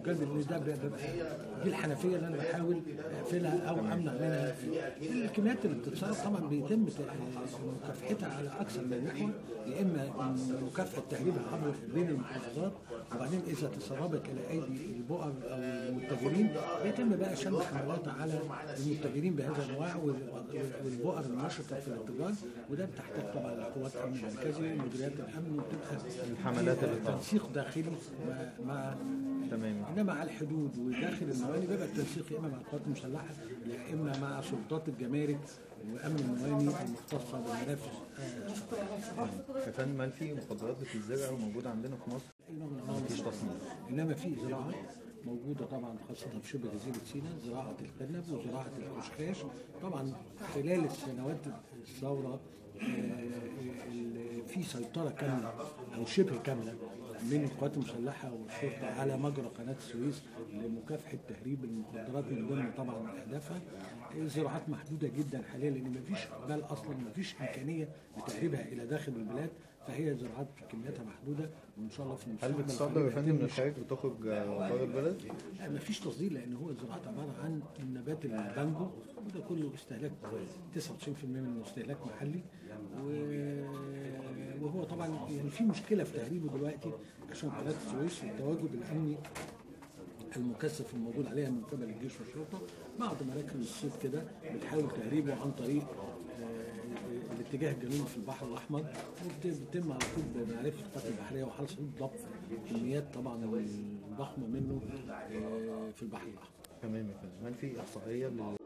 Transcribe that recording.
السكان اللي ده بيبقى دي الحنفيه اللي انا بحاول اقفلها او امنع منها الكميات اللي بتتصرف طبعا بيتم مكافحتها على اكثر من محور يا اما مكافحه تهريبها عبر بين المحافظات وبعدين اذا تسربت الى ايدي البؤر او المتاجرين بيتم بقى شن حملات على المتاجرين بهذا الانواع والبؤر النشطه في الاتجار وده بتحتاج طبعا لقوات امن مركزي ومديريات الامن وبتبقى الحملات اللي طبعا. تنسيق داخلي مع, مع تمام انما على الحدود وداخل المواني بيبقى التنسيق يا اما مع القوات المسلحه يا اما مع سلطات الجمارك وامن المواني المختصه بالمنافذ يا فندم هل في مخدرات بتتزرع وموجوده عندنا في مصر؟ مفيش تصنيف انما في زراعه موجودة طبعا خاصة في شبه جزيرة سيناء زراعة الكنب وزراعة الخشخاش طبعا خلال السنوات الثورة في سيطرة كاملة أو شبه كاملة من القوات المسلحة والشرطة على مجرى قناة السويس لمكافحة تهريب المخدرات من ضمن طبعا أهدافها زراعات محدودة جدا حاليا لأن مفيش إقبال أصلا مفيش إمكانية لتهريبها إلى داخل البلاد فهي زراعات كمياتها محدودة وإن شاء الله في هل المستقبل بتصدر يا فندم من الخارج وتخرج بره البلد؟ ما فيش تصدير لان هو الزراعات عباره عن نبات البانجو وده كله استهلاك 99% منه استهلاك محلي و- وهو طبعا يعني في مشكله في تهريبه دلوقتي عشان قناه السويس والتواجد الامني المكثف الموجود عليها من قبل الجيش والشرطه بعض مراكز الصيد كده بتحاول تهريبه عن طريق آه، الاتجاه الجنوبي في البحر الاحمر وبتتم على طول بمعرفه القوات البحريه وحرس حدود ضبط كميات طبعا ضخمه منه آه، في البحر الاحمر تمام يا فندم هل في احصائيه لل-